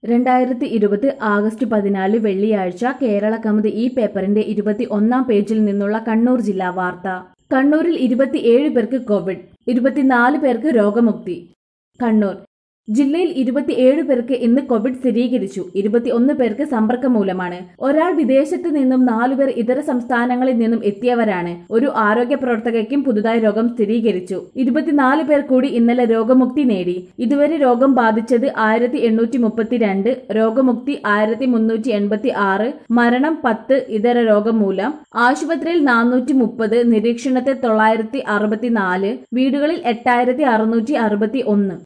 രണ്ടായിരത്തി ഇരുപത് ആഗസ്റ്റ് പതിനാല് വെള്ളിയാഴ്ച കേരള കൗമുദി ഈ പേപ്പറിന്റെ ഇരുപത്തി ഒന്നാം പേജിൽ നിന്നുള്ള കണ്ണൂർ ജില്ലാ വാർത്ത കണ്ണൂരിൽ ഇരുപത്തിയേഴ് പേർക്ക് കോവിഡ് ഇരുപത്തിനാല് പേർക്ക് രോഗമുക്തി കണ്ണൂർ ജില്ലയിൽ ഇരുപത്തിയേഴ് പേർക്ക് ഇന്ന് കോവിഡ് സ്ഥിരീകരിച്ചു ഇരുപത്തിയൊന്ന് പേർക്ക് സമ്പർക്കം മൂലമാണ് ഒരാൾ വിദേശത്ത് നിന്നും നാലുപേർ ഇതര സംസ്ഥാനങ്ങളിൽ നിന്നും എത്തിയവരാണ് ഒരു ആരോഗ്യ പ്രവർത്തകയ്ക്കും പുതുതായി രോഗം സ്ഥിരീകരിച്ചു ഇരുപത്തിനാല് പേർ കൂടി ഇന്നലെ രോഗമുക്തി നേടി ഇതുവരെ രോഗം ബാധിച്ചത് ആയിരത്തി എണ്ണൂറ്റി മുപ്പത്തിരണ്ട് രോഗമുക്തി ആയിരത്തി മുന്നൂറ്റി എൺപത്തി ആറ് മരണം പത്ത് ഇതര രോഗം മൂലം ആശുപത്രിയിൽ നാനൂറ്റി മുപ്പത് നിരീക്ഷണത്തിൽ തൊള്ളായിരത്തി അറുപത്തിനാല് വീടുകളിൽ എട്ടായിരത്തി അറുന്നൂറ്റി അറുപത്തി ഒന്ന്